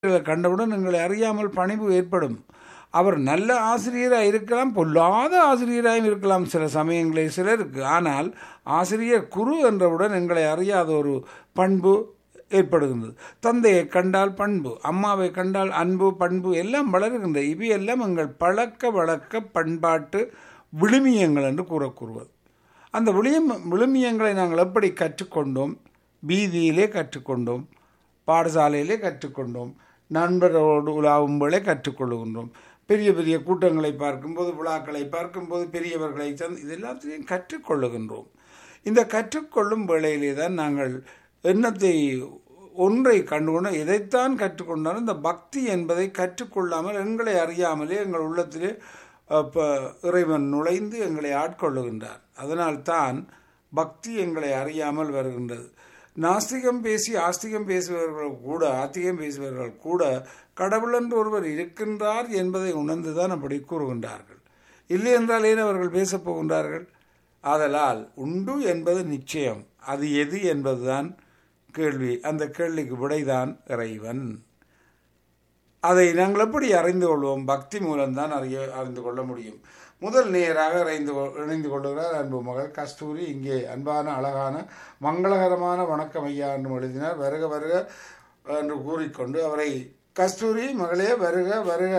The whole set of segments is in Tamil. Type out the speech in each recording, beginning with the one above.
ஆசிரியர்களை கண்டவுடன் எங்களை அறியாமல் பணிவு ஏற்படும் அவர் நல்ல ஆசிரியராக இருக்கலாம் பொல்லாத ஆசிரியராகவும் இருக்கலாம் சில சமயங்களில் சிலருக்கு ஆனால் ஆசிரியர் குரு என்றவுடன் எங்களை அறியாத ஒரு பண்பு ஏற்படுகின்றது தந்தையை கண்டால் பண்பு அம்மாவை கண்டால் அன்பு பண்பு எல்லாம் வளருகின்ற இவையெல்லாம் எங்கள் பழக்க வழக்க பண்பாட்டு விழுமியங்கள் என்று கூறக்கூறுவது அந்த விளியம் விழுமியங்களை நாங்கள் எப்படி கற்றுக்கொண்டோம் வீதியிலே கற்றுக்கொண்டோம் பாடசாலையிலே கற்றுக்கொண்டோம் நண்பரோடு உலாவும்போதே கற்றுக்கொள்கின்றோம் பெரிய பெரிய கூட்டங்களை பார்க்கும்போது விழாக்களை பார்க்கும்போது பெரியவர்களை சந்த் இது எல்லாத்தையும் கற்றுக்கொள்ளுகின்றோம் இந்த கற்றுக்கொள்ளும் வேளையிலே தான் நாங்கள் எண்ணத்தை ஒன்றை கண்டுகொண்ட எதைத்தான் கற்றுக்கொண்டாலும் இந்த பக்தி என்பதை கற்றுக்கொள்ளாமல் எங்களை அறியாமலே எங்கள் உள்ளத்திலே அப்போ இறைவன் நுழைந்து எங்களை ஆட்கொள்ளுகின்றார் அதனால்தான் பக்தி எங்களை அறியாமல் வருகின்றது நாஸ்திகம் பேசி ஆஸ்திகம் பேசுபவர்கள் கூட ஆத்திகம் பேசுபவர்கள் கூட கடவுள் என்று ஒருவர் இருக்கின்றார் என்பதை உணர்ந்துதான் அப்படி கூறுகின்றார்கள் இல்லை என்றால் ஏன் அவர்கள் பேசப் போகின்றார்கள் ஆதலால் உண்டு என்பது நிச்சயம் அது எது என்பதுதான் கேள்வி அந்த கேள்விக்கு விடைதான் இறைவன் அதை நாங்கள் எப்படி அறிந்து கொள்வோம் பக்தி மூலம்தான் அறிய அறிந்து கொள்ள முடியும் முதல் நேராக இணைந்து இணைந்து கொள்கிறார் அன்பு மகள் கஸ்தூரி இங்கே அன்பான அழகான மங்களகரமான வணக்கம் ஐயா என்று எழுதினார் வருக வருக என்று கூறிக்கொண்டு அவரை கஸ்தூரி மகளே வருக வருக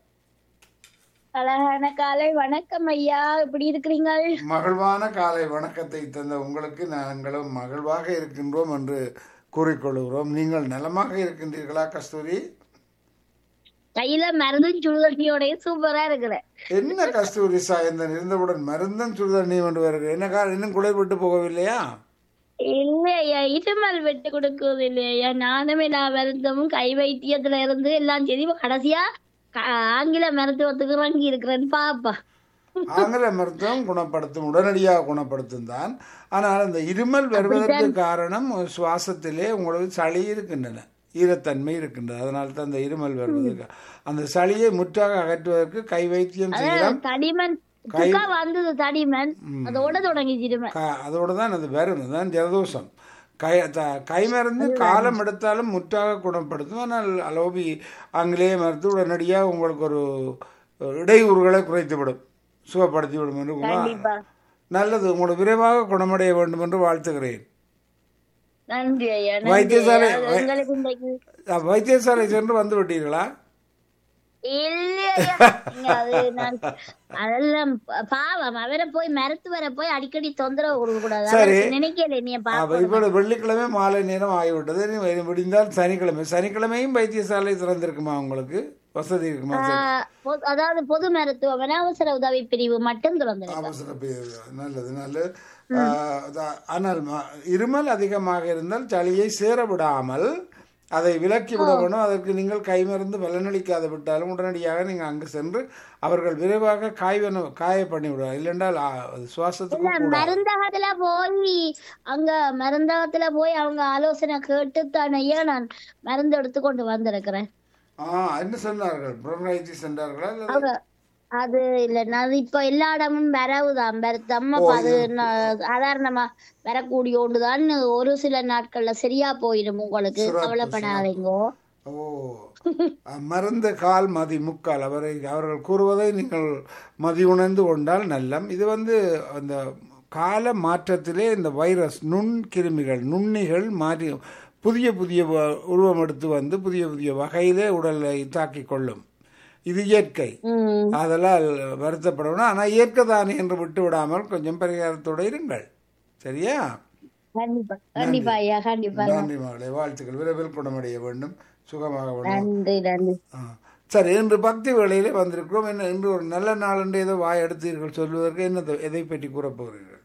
அழகான காலை வணக்கம் ஐயா எப்படி இருக்கிறீங்க மகிழ்வான காலை வணக்கத்தை தந்த உங்களுக்கு நாங்களும் மகிழ்வாக இருக்கின்றோம் என்று கூறிக்கொள்கிறோம் நீங்கள் நலமாக இருக்கின்றீர்களா கஸ்தூரி கையில மருந்தும் சுடுதண்ணியோடய சூப்பரா இருக்கிறேன் என்ன கஸ்தூரி சாயந்தன் இருந்தவுடன் மருந்தன் சுடுதண்ணி கொண்டு வருகிற என்ன கால் இன்னும் குளிர் விட்டு போகவில்லையா இல்ல ஐயா இருமல் விட்டு கொடுக்குது இல்லையா நானுமே நான் மருந்தமும் கை வைத்தியத்துல இருந்து எல்லாம் சரி இப்ப கடைசியா க- ஆங்கில மருத்துவத்துக்கு வாங்கி இருக்கிறேன்னு பாப்பா ஆங்கில மருத்துவம் குணப்படுத்தும் உடனடியாக குணப்படுத்தும் தான் ஆனால் அந்த இருமல் வருவதற்கு காரணம் சுவாசத்திலே உங்களுக்கு சளி இருக்கின்றன ஈரத்தன்மை இருக்கின்றது அதனால தான் அந்த இருமல் வருவதற்கு அந்த சளியை முற்றாக அகற்றுவதற்கு கை வைத்தியம் செய்யலாம் தடிமன் சுக்கா வந்தது தடிமன் அதோட தொடங்கிச்சிருமன் க- அதோட தான் அது வரும் அதுதான் ஜலதோஷம் கை த- கை மருந்து காலம் எடுத்தாலும் முற்றாக குணப்படுத்தும் ஆனால் அலோபி ஆங்கிலேய மருந்து உடனடியாக உங்களுக்கு ஒரு இடையூறுகளை குறைத்துவிடும் சுகப்படுத்தி விடும் என்று உங்க- கண்டிப்பா நல்லது உங்களோட விரைவாக குணமடைய வேண்டும் என்று வாழ்த்துகிறேன் நன்றி ஐயா நன்றி வைத்தியசாலை ஐயா. அது எங்களுக்கு இன்றைக்கு அஹ், வைத்தியசாலை சென்று வந்து விட்டீர்களா இல்லையா நீங்க அது நான் அதெல்லாம் ப- பாவம் அவரை போய் மருத்துவரை போய் அடிக்கடி தொந்தரவு கொடுக்க கூடாது சரி. அவருக்கு நினைக்கல நீ பா அப்ப இப்பொழுது வெள்ளிக்கிழமை மாலை நேரம் ஆகிவிட்டது இனி வி- விடிந்தால் சனிக்கிழமை சனிக்கிழமையும் வைத்தியசாலை திறந்திருக்குமா உங்களுக்கு வசதி இருக்குமா சரி. ஆஹ் பொ- அதாவது பொது மருத்துவமனை அவசர உதவி பிரிவு மட்டும் திறந்திருக்கு அவசர பிரிவு. நல்லது நல்லது ஆஹ், அதான், ஆனால் ம- இருமல் அதிகமாக இருந்தால் சளியை சேர விடாமல் அதை விலக்கி விட வேண்டும் அதற்கு நீங்கள் கைமருந்து பலனளிக்காது விட்டாலும் உடனடியாக நீங்கள் அங்கு சென்று அவர்கள் விரைவாக காய்வன காய பண்ணி விடுவார் இல்லைன்றால் ஆ, அது சுவாசத்துக்கு கூட மருந்தகத்துல போய் அங்க மருந்தகத்துல போய் அவங்க ஆலோசனை கேட்டு தானே நான் மருந்து எடுத்து கொண்டு வந்திருக்கிறேன் ஆ என்ன சொன்னார்கள் புறநாய்ச்சி சென்றார்களா அல்லது அவங்க அது இல்ல நான் இப்ப எல்லா இடமும் வரவுதான் வருத்தம் அது ந- சாதாரணமா வரக்கூடிய ஒன்றுதான் ஒரு சில நாட்கள்ல சரியா போயிடும் உங்களுக்கு சிறப்பு, கவலைப்படாதீங்கோ ஓ அஹ், மருந்து கால் மதி முக்கால் அவரை அவர்கள் கூறுவதை நீங்கள் மதி உணர்ந்து கொண்டால் நல்லம் இது வந்து அந்த கால மாற்றத்திலே இந்த வைரஸ் நுண்கிருமிகள் நுண்ணிகள் மாறி புதிய புதிய வ- உருவம் எடுத்து வந்து புதிய புதிய வகையிலே உடலை தாக்கிக் கொள்ளும் இது இயற்கை உம் அதெல்லாம் வருத்தப்படணும் ஆனால் இயற்கை தானே என்று விட்டு விடாமல் கொஞ்சம் பரிகாரத்தோடு இருங்கள் சரியா கண்டிப்பா கண்டிப்பா ஐயா கண்டிப்பா நன்றி மகளே வாழ்த்துக்கள் விரைவில் குணமடைய வேண்டும் சுகமாக வேண்டும் நன்றி நன்றி ஆ. சரி இன்று பக்தி வேளையிலே வந்திருக்கிறோம் என்ன இன்று ஒரு நல்ல நாள் என்று ஏதோ வாய் எடுத்தீர்கள் சொல்வதற்கு என்ன எதை பற்றி கூறப் போகிறீர்கள்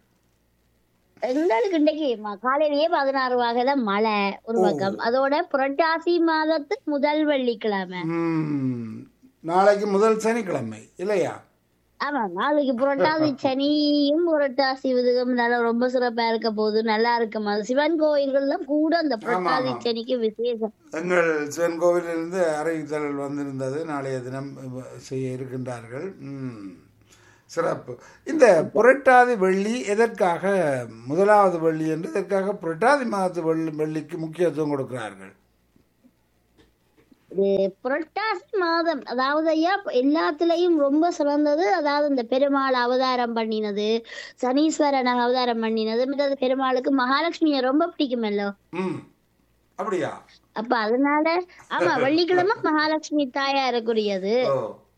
எங்களுக்கு இன்றைக்கு ம- காலையிலேயே பதினாறு வகையில மழை ஒரு பக்கம் அதோட புரட்டாசி மாதத்து முதல் வெள்ளிக்கிழமை ம், நாளைக்கு முதல் சனிக்கிழமை இல்லையா ஆமா நாளைக்கு புரட்டாசி சனியும் புரட்டாசி விதுகம் நல்லா ரொம்ப சிறப்பா இருக்க போகுது நல்லா இருக்கும் அது சிவன் கோயில்கள்லாம் கூட அந்த புரட்டாசி சனிக்கு விசேஷம் எங்கள் சிவன் கோவிலிருந்து அறிவித்தல் வந்திருந்தது நாளைய தினம் செய்ய இருக்கின்றார்கள் ம். சிறப்பு இந்த புரட்டாதி வெள்ளி எதற்காக முதலாவது வெள்ளி என்று எதற்காக புரட்டாதி மாதத்து வெள்ளி வெள்ளிக்கு முக்கியத்துவம் கொடுக்கிறார்கள் இது புரட்டாசி மாதம் அதாவது ஐயா எல்லாத்துலயும் ரொம்ப சிறந்தது அதாவது இந்த பெருமாள் அவதாரம் பண்ணினது சனீஸ்வரன் அவதாரம் பண்ணினது மற்றது பெருமாளுக்கு மகாலட்சுமியை ரொம்ப பிடிக்குமல்லோ ம் அப்படியா அப்ப அதனால ஆமா வெள்ளிக்கிழமை மகாலட்சுமி தாயாருக்குரியது ஓ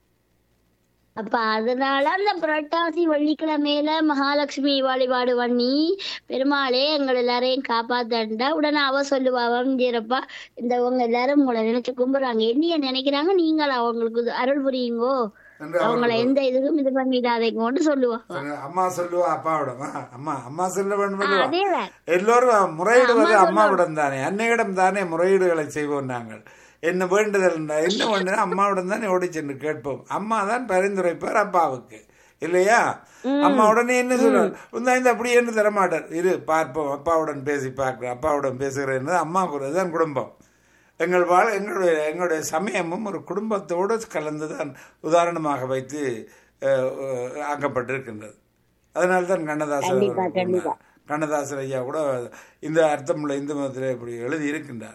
அப்ப அதனால அந்த புரட்டாசி வெள்ளிக்கிழமையில மகாலட்சுமி வழிபாடு பண்ணி பெருமாளே எங்கள் எல்லாரையும் காப்பாத்தண்டா உடனே அவ சொல்லுவா வந்திரப்பா இந்த உங்க எல்லாரும் உங்களை நினைச்சு கும்பிடுறாங்க என்னைய நினைக்கிறாங்க நீங்கள் அவங்களுக்கு இது அருள் புரியுங்கோ என்று அவங்கள எந்த இதுக்கும் இது பண்ணிடாதீங்கன்னு சொல்லுவா அவர்கள் அம்மா சொல்லுவா அப்பாவிடம் ஆ, அம்மா அம்மா சொல்ல வேண்டும் ஆ, அல்லவா? அதேதான் எல்லோரும் முறையிடுவது அம்மாவிடம் தானே அன்னையிடம் தானே முறையீடுகளை செய்வோம் நாங்கள் என்ன வேண்டுதல் என்றால் என்ன வேண்டுதல் அம்மாவிடம் தானே ஓடி சென்று கேட்போம் அம்மா தான் பரிந்துரைப்பார் அப்பாவுக்கு இல்லையா அம்மா உடனே என்ன சொல்றார் இந்த இந்த அப்படி என்று தரமாட்டார் இரு பார்ப்போம் அப்பாவுடன் பேசி பார்க்கிறேன் அப்பாவுடன் பேசுகிறேன் அம்மா கூறுறது தான் குடும்பம் எங்கள் வாழ எங்களுடைய எங்களுடைய சமயமும் ஒரு குடும்பத்தோடு கலந்து தான் உதாரணமாக வைத்து அஹ், அஹ், ஆக்கப்பட்டிருக்கின்றது அதனால தான் கண்ணதாசர் கண்டிப்பா, அவர்கள் கண்டிப்பா. கூறினார். கண்ணதாசர் ஐயா கூட இந்த அர்த்தமுள்ள இந்து மதத்தில் இப்படி எழுதி இருக்கின்றார்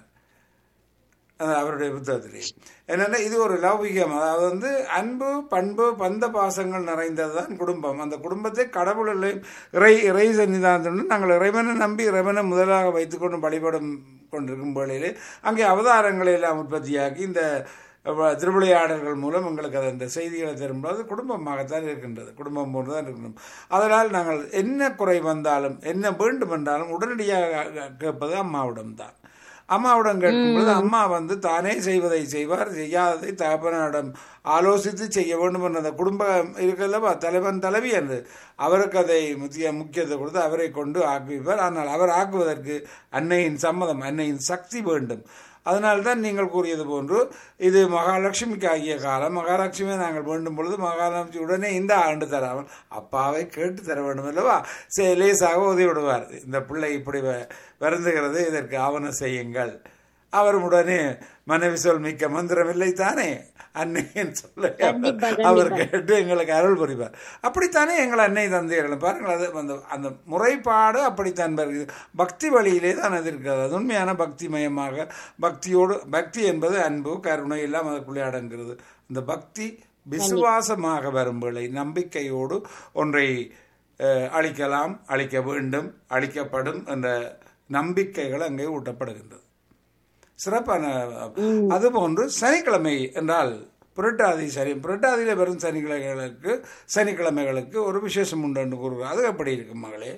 அது அவருடைய புத்தகத்திலே என்னென்னா இது ஒரு லௌகிகம் அதாவது வந்து அன்பு பண்பு பந்த பாசங்கள் நிறைந்தது தான் குடும்பம் அந்த குடும்பத்தை கடவுளை இறை இறை சன்னிதானத்துடன் நாங்கள் இறைவனை நம்பி இறைவனை முதலாக வைத்துக்கொண்டு வழிபடும் கொண்டிருக்கும் வேளையிலே அங்கே அவதாரங்களை எல்லாம் உற்பத்தியாக்கி இந்த வ- திருவிளையாடல்கள் மூலம் எங்களுக்கு அது அந்த செய்திகளை தரும்போது குடும்பமாகத்தான் இருக்கின்றது குடும்பம் போன்று தான் இருக்கின்றோம் அதனால் நாங்கள் என்ன குறை வந்தாலும் என்ன வேண்டும் என்றாலும் உடனடியாக கேட்பது அம்மாவிடம்தான் அம்மாவிடம் கேட்கும்பொழுது அம்மா வந்து தானே செய்வதை செய்வார் செய்யாததை தகப்பனிடம் ஆலோசித்து செய்ய வேண்டும் என்ற அந்த குடும்பம் இருக்கல்லவா தலைவன் தலைவி என்று அவருக்கு அதை முக்கிய முக்கியத்துவம் கொடுத்து அவரை கொண்டு ஆக்குவிப்பார் ஆனால் அவர் ஆக்குவதற்கு அன்னையின் சம்மதம் அன்னையின் சக்தி வேண்டும் அதனால்தான் நீங்கள் கூறியது போன்று இது மகாலட்சுமிக்கு ஆகிய காலம் மகாலட்சுமியை நாங்கள் வேண்டும் பொழுது மகாலட்சுமி உடனே இந்த ஆண்டு தராமல் அப்பாவை கேட்டு தர வேண்டும் அல்லவா சரி லேசாக உதவி விடுவார் இந்த பிள்ளை இப்படி வ- வருந்துகிறது இதற்கு ஆவணம் செய்யுங்கள் அவர் உடனே மனைவி சொல் மிக்க மந்திரம் இல்லை தானே அன்னையின் சொல்ல கண்டிப்பா, அவர் கேட்டு எங்களுக்கு அருள் புரிவார் அப்படித்தானே எங்கள் அன்னை தந்தையர்கள் பாருங்கள் அது அந்த அந்த முறைப்பாடு அப்படித்தான் வருகிறது பக்தி வழியிலே தான் அது இருக்கிறது அது உண்மையான பக்தி மயமாக பக்தியோடு பக்தி என்பது அன்பு கருணை எல்லாம் அதற்குள்ளே அடங்குகிறது அந்த பக்தி விசுவாசமாக வரும் வேளை நம்பிக்கையோடு ஒன்றை அஹ், அழிக்கலாம் அழிக்க வேண்டும் அழிக்கப்படும் என்ற நம்பிக்கைகள் அங்கே ஊட்டப்படுகின்றது சிறப்பான அதுபோன்று சனிக்கிழமை என்றால் புரட்டாதி சனி புரட்டாதியில வரும் சனிக்கிழமைகளுக்கு சனிக்கிழமைகளுக்கு ஒரு விசேஷம் உண்டு என்று கூறுகிறார் அது எப்படி இருக்கு மகளே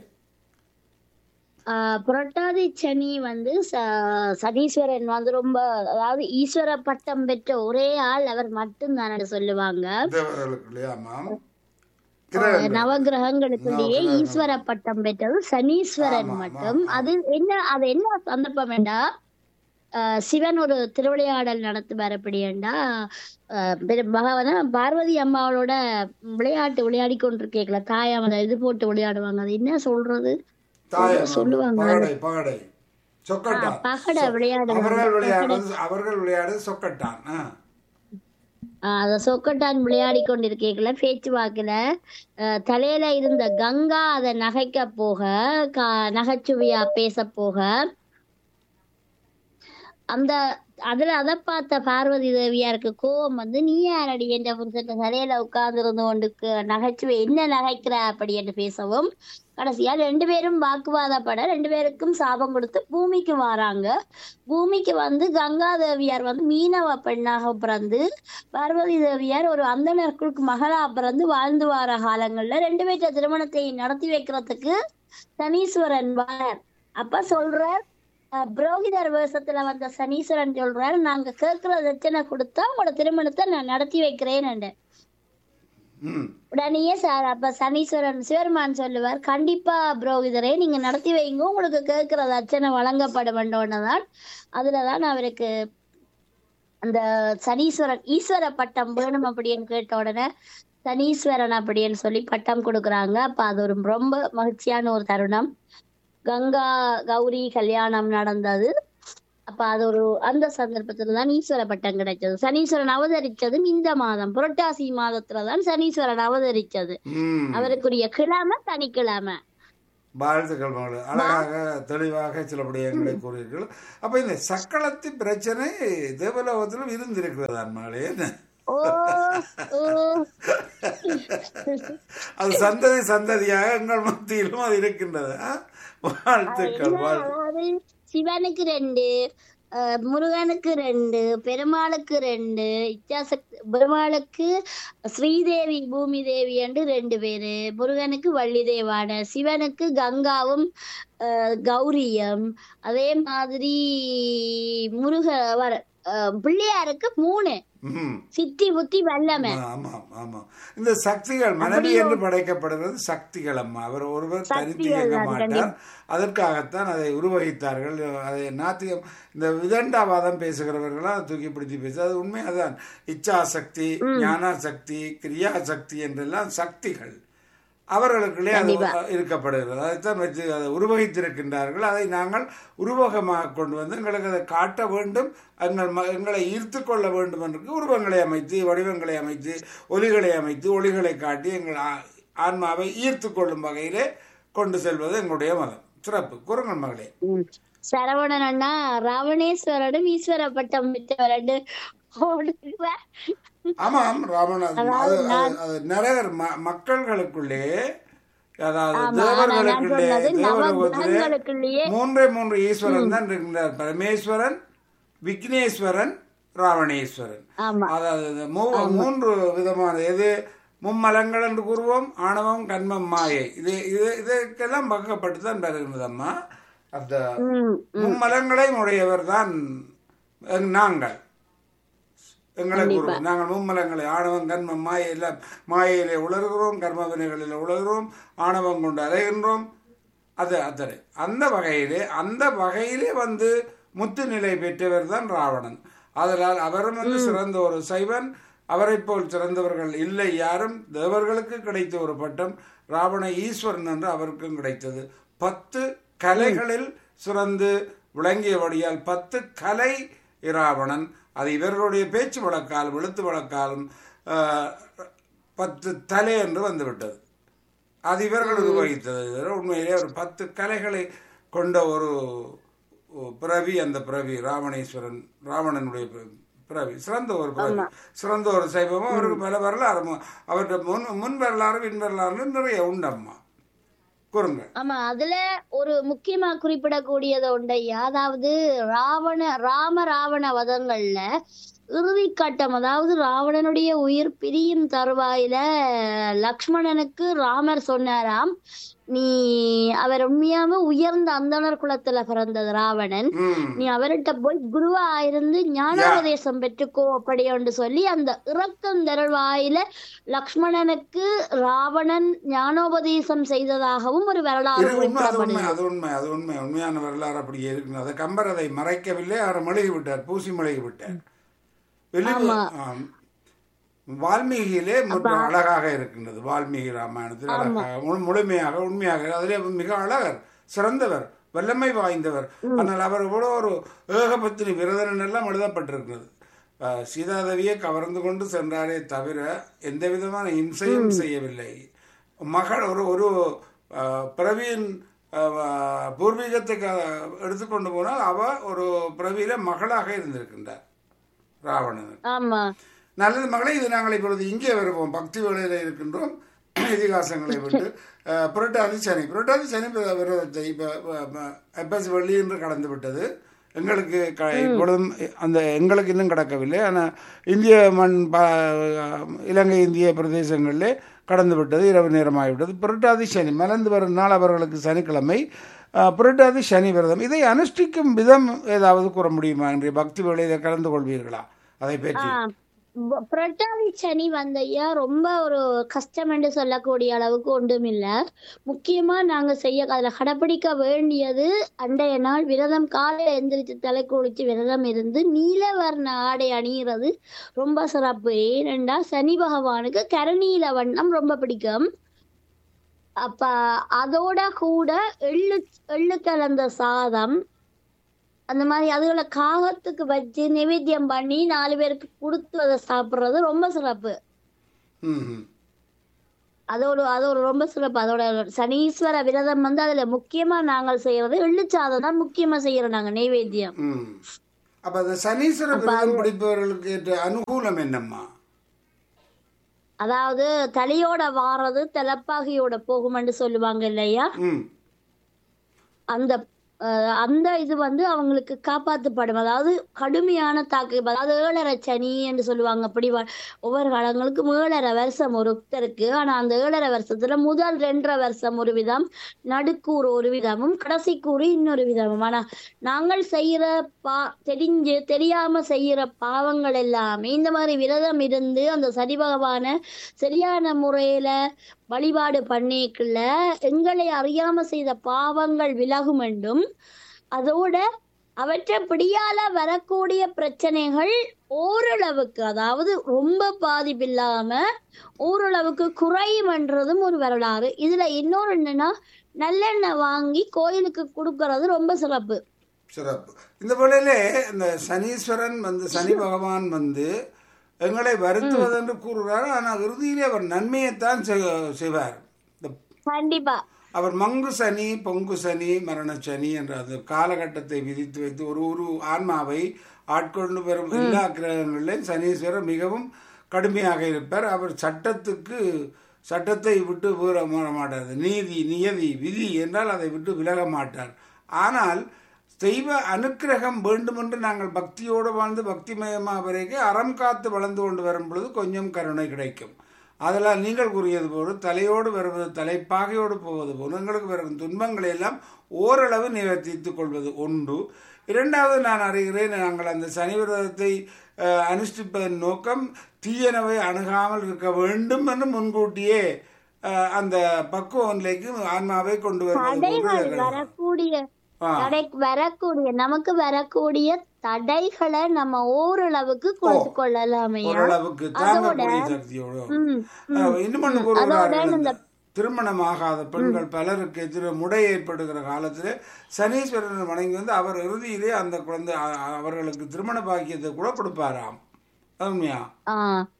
ஆஹ் புரட்டாதி சனி வந்து ச- சனீஸ்வரன் வந்து ரொம்ப அதாவது ஈஸ்வர பட்டம் பெற்ற ஒரே ஆள் அவர் மட்டும்தான் சொல்லுவாங்க தேவர்களுக்கு இல்லையா ஆமாம் நவகிரகங்களுக்குள்ளேயே ஈஸ்வர பட்டம் பெற்றது சனீஸ்வரன் மட்டும் அது என்ன அது என்ன சந்தர்ப்பம் வேண்டா ஆஹ் சிவன் ஒரு திருவிளையாடல் நடத்துவார் அப்படியேண்டா பகவான பார்வதி அம்மாவோட விளையாட்டு விளையாடி கொண்டிருக்கேங்களா தாயம் அந்த இது போட்டு விளையாடுவாங்க அது என்ன சொல்றது தாயம் சொல்லுவாங்க. பகடை பகடை சொக்கட்டான் பகட விளையாடு அவர்கள் விளையாடுவது அவர்கள் விளையாடுவது சொக்கட்டான் ஆ. ஆஹ் அத சொக்கட்டான் விளையாடி கொண்டிருக்கீங்கள பேச்சுவாக்குல ஆஹ் தலையில இருந்த கங்கா அதை நகைக்க போக கா- நகைச்சுவையா பேச போக அந்த அதுல அதை பார்த்த பார்வதி தேவியாருக்கு கோவம் வந்து நீ யாரடி என்ற புருஷன் தலையில உட்கார்ந்து இருந்து கொண்டு நகைச்சுவை என்ன நகைக்கிற அப்படி என்று பேசவும் கடைசியா ரெண்டு பேரும் வாக்குவாதப்பட ரெண்டு பேருக்கும் சாபம் கொடுத்து பூமிக்கு வராங்க பூமிக்கு வந்து கங்கா தேவியார் வந்து மீனவ பெண்ணாக பிறந்து பார்வதி தேவியார் ஒரு அந்தணர்களுக்கு மகளா பிறந்து வாழ்ந்து வார காலங்கள்ல ரெண்டு பேர்த்த திருமணத்தை நடத்தி வைக்கிறதுக்கு சனீஸ்வரன் வாரார் அப்ப சொல்றார் அஹ், புரோகிதர் வேஷத்துல வந்த சனீஸ்வரன் சொல்றார் நாங்க கேட்கிற தட்சணை கொடுத்தா உங்களோட திருமணத்தை நான் நடத்தி வைக்கிறேன் ம் உடனேயே சார் அப்ப சனீஸ்வரன் சிவருமான் சொல்லுவார் கண்டிப்பா புரோகிதரே நீங்க நடத்தி வைங்க உங்களுக்கு கேட்கிற தட்சணை வழங்கப்பட வேண்டோன்னதான் அதுலதான் அவருக்கு அந்த சனீஸ்வரன் ஈஸ்வர பட்டம் வேணும் அப்படின்னு கேட்ட உடனே சனீஸ்வரன் அப்படின்னு சொல்லி பட்டம் கொடுக்குறாங்க அப்ப அது ஒரு ரொம்ப மகிழ்ச்சியான ஒரு தருணம் கங்கா கௌரி கல்யாணம் நடந்தது அப்ப அது ஒரு அந்த சந்தர்ப்பத்துல தான் ஈஸ்வர பட்டம் கிடைச்சது சனீஸ்வரன் அவதரிச்சதும் இந்த மாதம் புரட்டாசி மாதத்துல தான் சனீஸ்வரன் அவதரிச்சது ம் அவருக்குரிய கிழமை சனிக்கிழமை வாழ்த்துக்கள் மகளே அழகாக தெளிவாக சில விடயங்களை கூறுகிறீர்கள் அப்ப இந்த சக்களத்து பிரச்சனை தேவலோகத்திலும் இருந்திருக்கிறதா மகளே என்ன ஓ ஓ அது சந்ததி சந்ததியாக எங்கள் மத்தியிலும் அது இருக்கின்றது ஆ? வாழ்த்துக்கள் என்ன, வாழ்த்து அதாவது சிவனுக்கு ரெண்டு அஹ், முருகனுக்கு ரெண்டு பெருமாளுக்கு ரெண்டு இச்சாசக்தி பெருமாளுக்கு ஸ்ரீதேவி பூமி தேவி என்று ரெண்டு பேரு முருகனுக்கு வள்ளி தேவான சிவனுக்கு கங்காவும் அஹ், கௌரியம் அதே மாதிரி முருக வர அஹ், பிள்ளையாருக்கு மூணு ம் சித்தி புத்தி வல்லமை ஆமாம் ஆமாம் இந்த சக்திகள் மனைவி என்று படைக்கப்படுகிறது சக்திகள் அம்மா அவர் ஒருவர் தனித்து சக்திகள் இயங்க தான், மாட்டார் அதற்காகத்தான் அதை உருவகித்தார்கள் அதை நாத்தியம் இந்த விதண்டாவாதம் பேசுகிறவர்களாம் அதை தூக்கி பிடித்து பேசு அது உண்மை அதான் இச்சா சக்தி ஞான சக்தி கிரியா சக்தி என்றெல்லாம் சக்திகள் அவர்களுக்குள்ளே அது இருக்கப்படுகிறது அதைத்தான் வச்சு அதை உருவகித்திருக்கின்றார்கள் அதை நாங்கள் உருவகமாக கொண்டு வந்து எங்களுக்கு அதை காட்ட வேண்டும் எங்கள் ம- எங்களை ஈர்த்து கொள்ள வேண்டும் என்று உருவங்களை அமைத்து வடிவங்களை அமைத்து ஒலிகளை அமைத்து ஒளிகளை காட்டி எங்கள் ஆ- ஆன்மாவை ஈர்த்து கொள்ளும் வகையிலே கொண்டு செல்வது எங்களுடைய மதம் சிறப்பு குரங்கள் மகளே ம். சரவணன் அண்ணா ராவணேஸ்வரனும் ஈஸ்வர பட்டம் பெற்றவரண்டு ஓடுகிறார். ஆமாம் ராமன் அது அது- அது- அது நிறைய ம- மக்கள்களுக்குள்ளே அதாவது ஆமா, தேவர்களுக்குள்ளே நான் சொன்னது தேவலோகத்திலே நவகிரகங்களுக்குள்ளேயே மூன்றே மூன்று ஈஸ்வரன் தான் இருக்கின்றார் பரமேஸ்வரன் விக்னேஸ்வரன் ராவணேஸ்வரன் ஆமா அதாவது இந்த மூ- மூன்று விதமான எது மும்மலங்கள் என்று கூறுவோம் ஆணவம் கண்மம் மாயை இது இது இதற்கெல்லாம் பக்கப்பட்டு தான் வருகின்றது அம்மா அந்த ம் மும்மலங்களையும் உடையவர் தான் நாங்கள் எங்களை கூறுவோம் நாங்கள் மும்மலங்களை ஆணவம் கர்மம் மாயை எல்லாம் மாயையிலே உலர்கிறோம் கர்ம வினைகளில் உலர்கிறோம் ஆணவம் கொண்டு அலைகின்றோம் அது அத்தனை அந்த வகையிலே அந்த வகையிலே வந்து முத்து நிலை பெற்றவர் தான் ராவணன் அதனால் அவரும் வந்து சிறந்த ஒரு சைவன் அவரைப் போல் சிறந்தவர்கள் இல்லை யாரும் தேவர்களுக்கு கிடைத்த ஒரு பட்டம் ராவண ஈஸ்வரன் என்று அவருக்கும் கிடைத்தது பத்து கலைகளில் சிறந்து விளங்கியபடியால் பத்து கலை இராவணன் அது இவர்களுடைய பேச்சு வழக்காலும் எழுத்து வழக்காலும் ஆஹ், பத்து தலை என்று வந்துவிட்டது அது இவர்கள் உருவகித்தது இது உண்மையிலே ஒரு பத்து கலைகளை கொண்ட ஒரு பிறவி அந்த பிறவி ராவணேஸ்வரன் ராவணனுடைய பிறவி. பிறவி சிறந்த ஒரு பிறவி சிறந்த ஒரு சைவமும் அவருக்கு பல வரலாறு அவர்கிட்ட முன் முன் வரலாறு பின் வரலாறு நிறைய உண்டம்மா கூறுங்க ஆமா அதுல ஒரு முக்கியமா குறிப்பிடக்கூடியது உண்டையா அதாவது ராவண ராம ராவண வதங்கள்ல இறுதி கட்டம் அதாவது ராவணனுடைய உயிர் பிரியும் தருவாயில லக்ஷ்மணனுக்கு ராமர் சொன்னாராம் நீ அவர் உண்மையாவே உயர்ந்த அந்தணர் குலத்துல பிறந்தது ராவணன் ம் நீ அவர்கிட்ட போய் குருவா இருந்து ஞானோபதேசம் பெற்றுக்கோ அப்படி என்று சொல்லி அந்த இறக்கம் தருவாயில லக்ஷ்மணனுக்கு ராவணன் ஞானோபதேசம் செய்ததாகவும் ஒரு வரலாறு இது உண்மை அது குறிப்பிடப்படுது உண்மை அது உண்மை அது உண்மை உண்மையான வரலாறு அப்படியே இருக்கு அதை கம்பர் அதை மறைக்கவில்லை அவர் மெழுகி விட்டார் பூசி மெழுகி விட்டார் வெளி ஆம். வால்மீகியிலே மிக அழகாக இருக்கின்றது வால்மீகி ராமாயணத்தில் அழகாக முழு- முழுமையாக உண்மையாக அதிலே மிக அழகர் சிறந்தவர் வல்லமை வாய்ந்தவர் ஆனால் அவர் இவ்வளோ ஒரு ஏகபத்தினி விரதன் எல்லாம் எழுதப்பட்டிருக்கிறது அஹ், சீதாதேவியை கவர்ந்து கொண்டு சென்றாரே தவிர எந்த விதமான இம்சையும் செய்யவில்லை மகள் ஒரு ஒரு அஹ், பிறவியின் அஹ், பூர்வீகத்துக்கு அஹ், எடுத்துக்கொண்டு போனால் அவ ஒரு பிறவியில மகளாக இருந்திருக்கின்றார் ராவணன் ஆமா நல்லது மகளே இது நாங்கள் இப்பொழுது இங்கே வருவோம் பக்தி வேளையில் இருக்கின்றோம் இதிகாசங்களை விட்டு அஹ், புரட்டாதி சனி புரட்டாதி சனி இப்ப விரதத்தை இப்போ எப்பஸ் வெள்ளி என்று கடந்து விட்டது எங்களுக்கு க இப்பொழுதும் அந்த எங்களுக்கு இன்னும் கடக்கவில்லை ஆனால் இந்திய மண் ப இலங்கை இந்திய பிரதேசங்களிலே கடந்து விட்டது இரவு நேரமாகிவிட்டது புரட்டாதி சனி மலர்ந்து வரும் நாள் அவர்களுக்கு சனிக்கிழமை அஹ், புரட்டாதி சனி விரதம் இதை அனுஷ்டிக்கும் விதம் ஏதாவது கூற முடியுமா இன்றைய பக்தி வேளையில் கலந்து கொள்வீர்களா அதை பற்றி ஆஹ் ப- புரட்டாதி சனி வந்தையா ரொம்ப ஒரு கஷ்டம் என்று சொல்லக்கூடிய அளவுக்கு ஒன்றும் இல்ல முக்கியமா நாங்க செய்ய அதுல கடைபிடிக்க வேண்டியது அண்டைய நாள் விரதம் காலையில எந்திரிச்சு தலை குளிச்சு விரதம் இருந்து நீலவர்ண ஆடை அணிகிறது ரொம்ப சிறப்பு ஏனென்றா சனி பகவானுக்கு கருநீல வண்ணம் ரொம்ப பிடிக்கும் அப்ப அதோட கூட எள்ளு எள்ளு கலந்த சாதம் அந்த மாதிரி அதுகளை காகத்துக்கு வச்சு நிவேத்தியம் பண்ணி நாலு பேருக்கு கொடுத்து அதை சாப்பிடுறது ரொம்ப சிறப்பு ம் ம். அதோட அதோட ரொம்ப சிறப்பு அதோட சனீஸ்வர விரதம் வந்து அதுல முக்கியமா நாங்கள் செய்யறது எள்ளுச்சாதம் தான் முக்கியமா செய்யறோம் நாங்க நெய்வேத்தியம் ம் அப்ப அந்த சனீஸ்வர விரதம் பிடிப்பவர்களுக்கு ஏற்ற அனுகூலம் என்னம்மா அதாவது தலையோட வாரது தலைப்பாகையோட போகும்னு சொல்லுவாங்க இல்லையா ம் அந்த அஹ், அந்த இது வந்து அவங்களுக்கு காப்பாற்றப்படும் அதாவது கடுமையான தாக்கு அதாவது ஏழரை சனி என்று சொல்லுவாங்க அப்படி வ- ஒவ்வொரு காலங்களுக்கும் ஏழரை வருஷம் ஒருத்தருக்கு ஆனா அந்த ஏழரை வருஷத்துல முதல் ரெண்டரை வருஷம் ஒரு விதம் நடுக்கூறு ஒரு விதமும் கடைசி கூறு இன்னொரு விதமும் ஆனா நாங்கள் செய்யற பா தெரிஞ்சு தெரியாம செய்யற பாவங்கள் எல்லாமே இந்த மாதிரி விரதம் இருந்து அந்த சனி பகவான சரியான முறையில வழிபாடு பண்ணிக்கல எங்களை அறியாம செய்த பாவங்கள் விலகும் என்றும் அதோட அவற்றை பிடியால வரக்கூடிய பிரச்சனைகள் ஓரளவுக்கு அதாவது ரொம்ப பாதிப்பில்லாம ஓரளவுக்கு குறையும்ன்றதும் ஒரு வரலாறு இதுல இன்னொரு என்னன்னா நல்லெண்ணெய் வாங்கி கோயிலுக்கு கொடுக்கறது ரொம்ப சிறப்பு சிறப்பு இந்த வேளையிலே இந்த சனீஸ்வரன் வந்து சனி பகவான் வந்து எங்களை வருத்துவது என்று கூறுகிறார் ஆனால் இறுதியிலே அவர் நன்மையைத்தான் செய்- செய்வார் இந்த கண்டிப்பா அவர் மங்கு சனி பொங்கு சனி மரண சனி என்ற அந்த காலகட்டத்தை விதித்து வைத்து ஒரு ஒரு ஆன்மாவை ஆட்கொண்டு வரும் எல்லா கிரகங்களிலும் சனீஸ்வரர் மிகவும் கடுமையாக இருப்பார் அவர் சட்டத்துக்கு சட்டத்தை விட்டு வீர மாட்டார் நீதி நியதி விதி என்றால் அதை விட்டு விலக மாட்டார் ஆனால் தெய்வ அனுக்கிரகம் வேண்டுமென்று நாங்கள் பக்தியோடு வாழ்ந்து பக்திமயமாக வரைக்கும் அறம் காத்து வளர்ந்து கொண்டு வரும் பொழுது கொஞ்சம் கருணை கிடைக்கும் அதெல்லாம் நீங்கள் கூறியது போல தலையோடு வருவது தலைப்பாகையோடு போவது போல எங்களுக்கு வரும் துன்பங்களை எல்லாம் ஓரளவு நிவர்த்தித்துக் கொள்வது ஒன்று இரண்டாவது நான் அறிகிறேன் நாங்கள் அந்த சனி விரதத்தை அஹ், அனுஷ்டிப்பதன் நோக்கம் தீயனவை அணுகாமல் இருக்க வேண்டும் என்று முன்கூட்டியே அஹ், அந்த பக்குவ நிலைக்கு ஆன்மாவை கொண்டு வருவது தடைகள் போன்று வரக்கூடிய ஆ. தடை வரக்கூடிய நமக்கு வரக்கூடிய தடைகளை நம்ம ஓரளவுக்கு குறைத்து கொள்ளலாமையா ஓரளவுக்கு தாங்கக்கூடிய சக்தியோடு ம், அஹ், இன்னும் ஒன்று அதோட கூறுகிறார்கள் இந்த இந்த திருமணமாகாத பெண்கள் பலருக்கு திரு முடை ஏற்படுகிற காலத்தில் சனீஸ்வரனை வணங்கி வந்து அவர் இறுதியிலே அந்த குழந்தை அ- அ- அவர்களுக்கு திருமண பாக்கியத்தை கூட கொடுப்பாராம் அது உண்மையா ஆ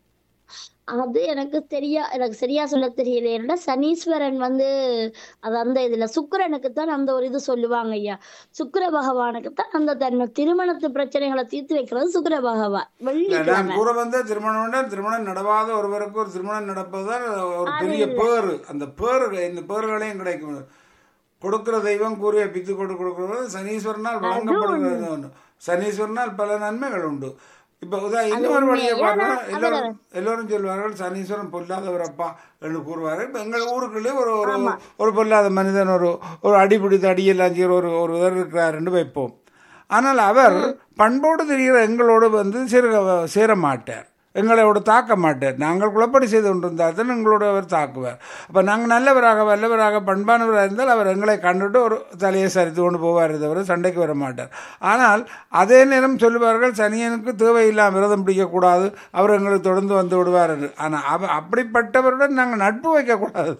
அது எனக்கு தெரியா எனக்கு சரியா சொல்ல தெரியல ஏன்னா சனீஸ்வரன் வந்து அது அந்த இதுல சுக்கிரனுக்கு தான் அந்த ஒரு இது சொல்லுவாங்க ஐயா சுக்கிர பகவானுக்கு தான் அந்த தன்மை திருமணத்து பிரச்சனைகளை தீர்த்து வைக்கிறது சுக்கிர பகவான் இல்ல, வெள்ளிக்கிழமை நான் கூற வந்த திருமணம் வேண்டாம், திருமணம் நடவாத ஒருவருக்கு ஒரு திருமணம் நடப்பதுதான் ஒரு பெரிய பேரு அந்த பேரு இந்த பேர்களையும் கிடைக்கும் கொடுக்கிற தெய்வம் கூறிய பித்து கொடு கொடுக்கிறது சனீஸ்வரனால் வழங்கப்படுகிறது ஒன்று. சனீஸ்வரனால் பல நன்மைகள் உண்டு இப்ப உதா இன்னொரு வழியை பார்க்கலாம் எல்லோரும் எல்லோரும் சொல்வார்கள் சனீஸ்வரன் பொல்லாதவரப்பா என்று கூறுவார்கள் இப்ப எங்கள் ஊருக்குள்ளே ஒரு ஒரு ஒரு பொல்லாத மனிதன் ஒரு ஒரு அடிபிடித்து அடியெல்லாம் செய்கிற ஒரு ஒரு இதர் இருக்கிறாருன்னு வைப்போம் ஆனால் அவர் பண்போடு தெரிகிற எங்களோடு வந்து சேர சேர மாட்டார் எங்களோட தாக்க மாட்டார் நாங்கள் குழப்படி செய்து கொண்டிருந்தால் தான் எங்களோட அவர் தாக்குவார் அப்போ நாங்கள் நல்லவராக வல்லவராக பண்பானவராக இருந்தால் அவர் எங்களை கண்டுட்டு ஒரு தலையை சரித்து கொண்டு போவார் தவிர சண்டைக்கு வர மாட்டார் ஆனால் அதே நேரம் சொல்லுவார்கள் சனியனுக்கு தேவையில்லாம விரதம் பிடிக்கக்கூடாது அவர் எங்களுக்கு தொடர்ந்து வந்து விடுவார் என்று ஆனால் அவ அப்படிப்பட்டவருடன் நாங்கள் நட்பு வைக்கக்கூடாது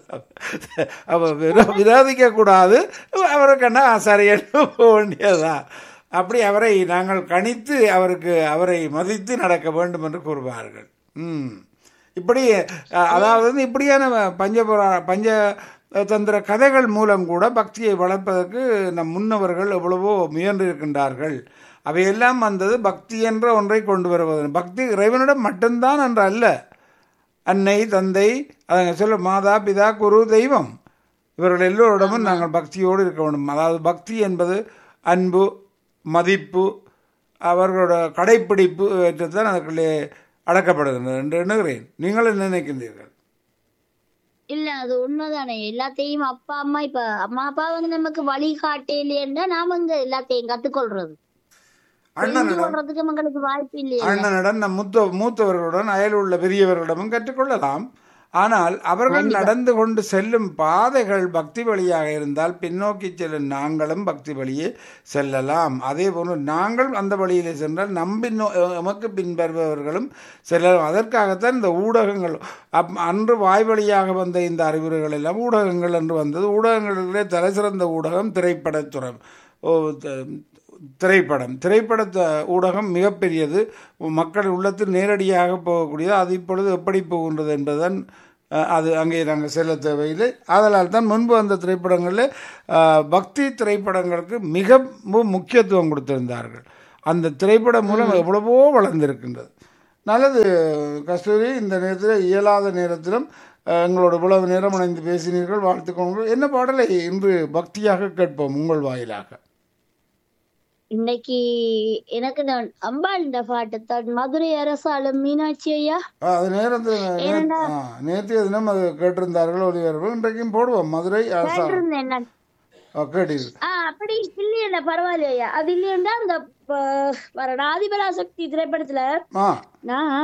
அவ விரோ- விரோதிக்கக்கூடாது அவருக்கென்னா சரியன்னு போக வேண்டியதுதான் அப்படி அவரை நாங்கள் கணித்து அவருக்கு அவரை மதித்து நடக்க வேண்டும் என்று கூறுவார்கள் ம் இப்படி அஹ், அதாவது வந்து இப்படியான பஞ்சபுரா பஞ்ச தந்திர கதைகள் மூலம் கூட பக்தியை வளர்ப்பதற்கு நம் முன்னவர்கள் எவ்வளவோ முயன்றிருக்கின்றார்கள் அவையெல்லாம் வந்தது பக்தி என்ற ஒன்றை கொண்டு வருவது பக்தி இறைவனிடம் மட்டும்தான் என்று அல்ல அன்னை தந்தை அதை சொல்ல மாதா பிதா குரு தெய்வம் இவர்கள் எல்லோரிடமும் நாங்கள் பக்தியோடு இருக்க வேண்டும் அதாவது பக்தி என்பது அன்பு மதிப்பு அவர்களோட கடைப்பிடிப்பு தான் அதுக்குள்ளே அடக்கப்படுகின்றது என்று எண்ணுகிறேன் நீங்கள் என்ன நினைக்கின்றீர்கள் இல்ல அது உண்மைதானே எல்லாத்தையும் அப்பா அம்மா இப்ப அம்மா அப்பா வந்து நமக்கு வழி காட்டலைன்னா நாம இங்க எல்லாத்தையும் கத்துக்கொள்றது புரிந்து அண்ணனிடம் கொள்றதுக்கு எங்களுக்கு வாய்ப்பு இல்லையா அண்ணனிடம் நம் மூத்த மூத்தவர்களுடன் அயல் உள்ள பெரியவர்களிடமும் கற்றுக்கொள்ளலாம் ஆனால் அவர்கள் நடந்து கொண்டு செல்லும் பாதைகள் பக்தி வழியாக இருந்தால் பின்னோக்கி செல்லும் நாங்களும் பக்தி வழியே செல்லலாம் அதே போன்று நாங்கள் அந்த வழியிலே சென்றால் நம் பின்னோ எமக்கு பின்வருபவர்களும் செல்லலாம் அதற்காகத்தான் இந்த ஊடகங்கள் அப் அன்று வாய் வழியாக வந்த இந்த அறிவுரைகள் எல்லாம் ஊடகங்கள் என்று வந்தது ஊடகங்களிலே தலை சிறந்த ஊடகம் திரைப்படத்துறை ஓ, த- திரைப்படம் திரைப்பட த- ஊடகம் மிகப்பெரியது மக்கள் உள்ளத்தில் நேரடியாக போகக்கூடியது அது இப்பொழுது எப்படி போகின்றது என்பதுதான் அஹ், அது அங்கே நாங்கள் செல்ல தேவையில்லை அதனால் தான் முன்பு அந்த திரைப்படங்களில் அஹ், பக்தி திரைப்படங்களுக்கு மிகவும் முக்கியத்துவம் கொடுத்திருந்தார்கள் அந்த திரைப்படம் மூலம் எவ்வளவோ வளர்ந்திருக்கின்றது நல்லது கஸ்தூரி இந்த நேரத்தில் இயலாத நேரத்திலும் அஹ், எங்களோட இவ்வளவு நேரம் இணைந்து பேசினீர்கள் வாழ்த்துக்கொண்டு என்ன பாடலை இன்று பக்தியாக கேட்போம் உங்கள் வாயிலாக இன்னைக்கு எனக்கு நான் அம்பாள் இந்த பாட்டு தான் மதுரை அரசாளும் மீனாட்சி ஐயா ஆ, அது நேரத்தில் ஏனெண்டா- நேற்றைய தினம் அது கேட்டிருந்தார்கள் ஒளிபரப்பு இன்றைக்கும் போடுவோம் மதுரை அரசா கேட்டிருந்தேன் நான் ஆ, கேட்டீர்கள் ஆஹ் அப்படி இல்லையா பரவாயில்லையா அது இல்லையா அந்த ப- வர ஆதிபராசக்தி திரைப்படத்துல ஆ நான்